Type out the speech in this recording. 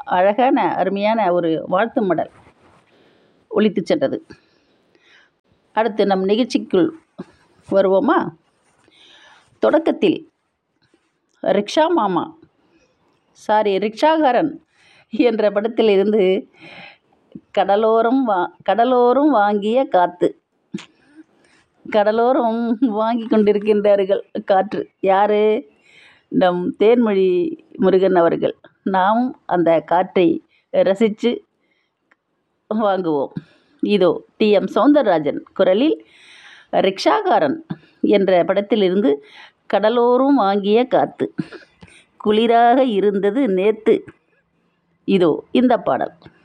அழகான அருமையான ஒரு வாழ்த்து மடல் ஒலித்து சென்றது அடுத்து நம் நிகழ்ச்சிக்குள் வருவோமா தொடக்கத்தில் ரிக்ஷா மாமா சாரி ரிக்ஷாகாரன் என்ற படத்தில் இருந்து கடலோரம் வா கடலோரம் வாங்கிய காற்று கடலோரம் வாங்கி கொண்டிருக்கின்றார்கள் காற்று யார் நம் தேன்மொழி முருகன் அவர்கள் நாம் அந்த காற்றை ரசித்து வாங்குவோம் இதோ டி எம் சௌந்தரராஜன் குரலில் ரிக்ஷாகாரன் என்ற படத்திலிருந்து கடலோரம் வாங்கிய காற்று குளிராக இருந்தது நேத்து இதோ இந்த பாடல்